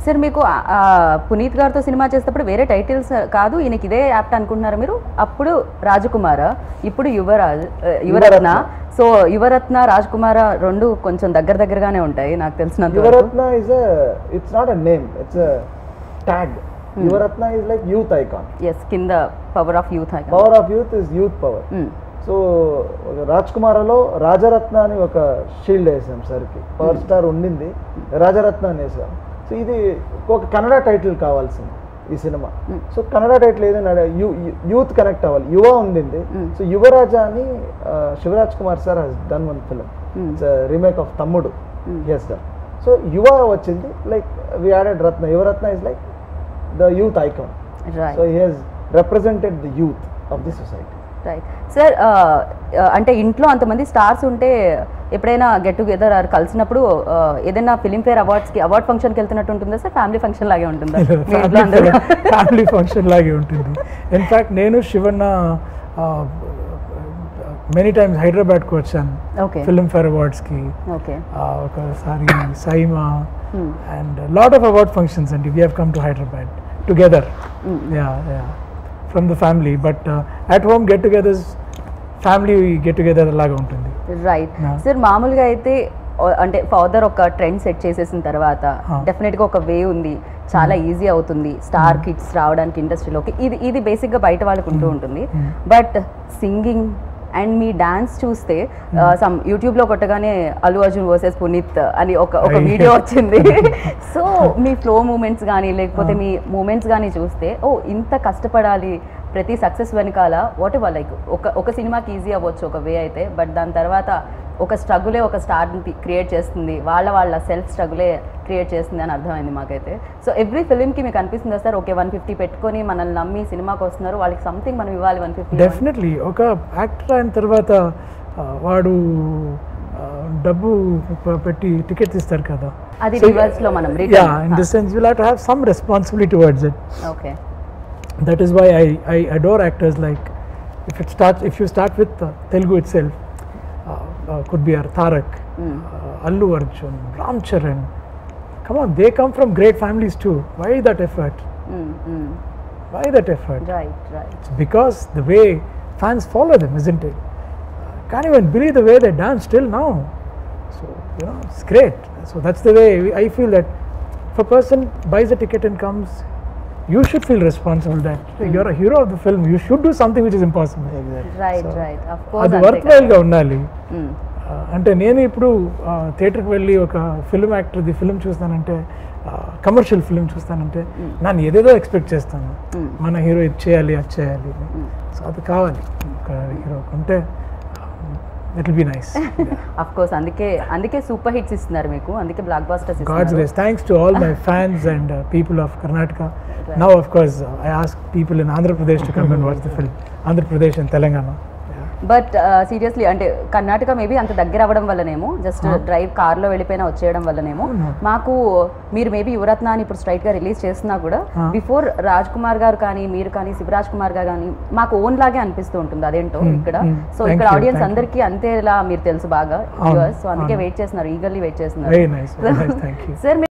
Sir మీకు ఆ, ఆ, పునీత్ గారితో సినిమా చేసేటప్పుడు వేరే టైటిల్స్ కాదు ఈయనకి ఇదే యాప్ట్ అనుకుంటున్నారా మీరు అప్పుడు రాజకుమార ఇప్పుడు యువరాజ్ ఆ, యువరత్న సో యువరత్న రాజకుమార రెండు కొంచెం దగ్గర దగ్గరగానే ఉంటాయి నాకు తెలిసినంత వరకు. Yuvaratna is a, it's not a name, it's a tag. Yuvaratna is like youth icon. Yes కింద power of youth Power of youth is youth power. So Raj కుమారలో రాజరత్న అని ఒక షీల్డ్ వేసాం సార్కి పవర్ స్టార్ ఉండింది రాజరత్న అని వేసాం సో ఇది ఒక కన్నడ టైటిల్ కావాల్సింది ఈ సినిమా సో కన్నడ టైటిల్ ఏదైనా యూత్ కనెక్ట్ అవ్వాలి యువ ఉండింది సో యువరాజా అని ఆ, Shivaraj Kumar sir he's done one film it's remake of Thammudu yes done so Yuva వచ్చింది like we added Ratna Yuvaratna is like the youth icon right so he he's represented the youth of the society right sir అంటే ఇంట్లో అంతమంది stars ఉంటే ఎప్పుడైనా get together are కలిసినప్పుడు ఆ, ఏదైనా Filmfare అవార్డ్స్కి award ఫంక్షన్కి వెళ్తున్నట్టు ఉంటుందా సార్ ఫ్యామిలీ ఫంక్షన్ లాగే ఉంటుందా మీ ఇంట్లో అందరూ ఫ్యామిలీ ఫంక్షన్ లాగే ఉంటుంది ఇన్ఫ్యాక్ట్ నేను శివన్న మెనీ టైమ్స్ హైదరాబాద్కి వచ్చాను ఓకే ఫిల్మ్ఫేర్ అవార్డ్స్కి ఓకే ఒకసారి SIIMA and lot of award functions అండి we have come to Hyderabad together yeah yeah from the family but at home get togethers family get together లాగా ఉంటుంది రైట్ Yeah. సార్ మామూలుగా అయితే ఓ- అంటే ఫాదర్ ఒక trend set చేసేసిన తర్వాత Ah. డెఫినెట్ గా ఒక వే ఉంది చాలా ఈజీ అవుతుంది స్టార్ కిడ్స్ రావడానికి ఇండస్ట్రీలోకి ఇది ఇది బేసిక్ గా బయట వాళ్ళకు ఉంటూ ఉంటుంది బట్ సింగింగ్ అండ్ మీ డాన్స్ చూస్తే సమ్ యూట్యూబ్ లో కొట్టగానే అల్లు అర్జున్ వర్సెస్ పునీత్ అని ఒక ఒక అయ్యో. వీడియో వచ్చింది సో మీ ఫ్లో మూమెంట్స్ కానీ లేకపోతే మీ మూమెంట్స్ కానీ చూస్తే ఓ ఇంత కష్టపడాలి ప్రతి సక్సెస్ వెనకాల వాట్ ఎవర్ లైక్ ఒక ఒక సినిమాకి ఈజీ అవ్వచ్చు ఒక వే అయితే బట్ దాని తర్వాత ఒక స్ట్రగులే ఒక స్టార్ని క్రియేట్ చేస్తుంది వాళ్ళ వాళ్ళ సెల్ఫ్ స్ట్రగులే క్రియేట్ చేస్తుంది అని అర్థమైంది మాకైతే సో ఎవ్రీ ఫిలింకి మీకు అనిపిస్తుందా సార్ ఓకే వన్ ఫిఫ్టీ పెట్టుకొని మనల్ని నమ్మి సినిమాకి వస్తున్నారు వాళ్ళకి సంథింగ్ మనం ఇవ్వాలి వన్ ఫిఫ్టీ డెఫినెట్లీ ఒక యాక్టర్ అయిన తర్వాత ఆ, వాడు ఆ, డబ్బు ప- పెట్టి టికెట్స్ ఇస్తారు కదా అది reverse లో మనం return. Yeah in this sense will have to have some responsibility towards it okay that is why I, I adore actors like if it starts if you start with uh, Telugu itself uh, uh, could be our Tarak, uh, Allu Arjun, Ram Charan. Come on, they come from great families too. Why that effort? Why that effort? Right right It's because the way fans follow them, isn't it? Uh, can't even believe the way they dance till now. So you know it's great. So that's the way we- I feel that if a person buys a ticket and comes, you should feel responsible that you're a hero of the film. You should do something which is impossible. Right right of అది course worth వైల్గా ఉండాలి ఆ, అంటే నేను ఇప్పుడు థియేటర్కి వెళ్ళి ఒక ఫిల్మ్ యాక్టర్ది ఫిల్మ్ చూస్తానంటే కమర్షియల్ ఫిల్మ్ చూస్తానంటే నన్ను ఏదేదో ఎక్స్పెక్ట్ చేస్తాను మన హీరో ఇది చేయాలి అది చేయాలి సో అది కావాలి ఒక హీరో ఉంటే it will be nice of course అందుకే అందుకే సూపర్ హిట్స్ ఇస్తున్నారు మీకు అందుకే బ్లాక్ బాస్టర్స్ గాడ్స్ ఇస్తున్నారు గ్రేస్ thanks to all my fans and people of Karnataka now of course I ask people in Andhra Pradesh to come and watch the film Andhra Pradesh and Telangana but seriously అంటే Karnataka maybe అంత దగ్గర అవ్వడం వల్లనేమో జస్ట్ డ్రైవ్ కార్లో వెళ్ళిపోయినా వచ్చేయడం వల్లనేమో మాకు మీరు మేబీ యువరత్న అని ఇప్పుడు స్ట్రైట్ గా రిలీజ్ చేస్తున్నా కూడా బిఫోర్ రాజ్ కుమార్ గారు కానీ మీరు కానీ శివరాజ్ కుమార్ గారు కానీ మాకు ఓన్ లాగే అనిపిస్తూ ఉంటుంది అదేంటో ఇక్కడ mm. సో Thank ఇక్కడ you, ఆడియన్స్ thank you. అందరికీ అంతేలా మీరు తెలుసు బాగా అవును, సో అందుకే అవును. వెయిట్ చేస్తున్నారు ఈగర్లీ వెయిట్ చేస్తున్నారు very nice very nice thank you sir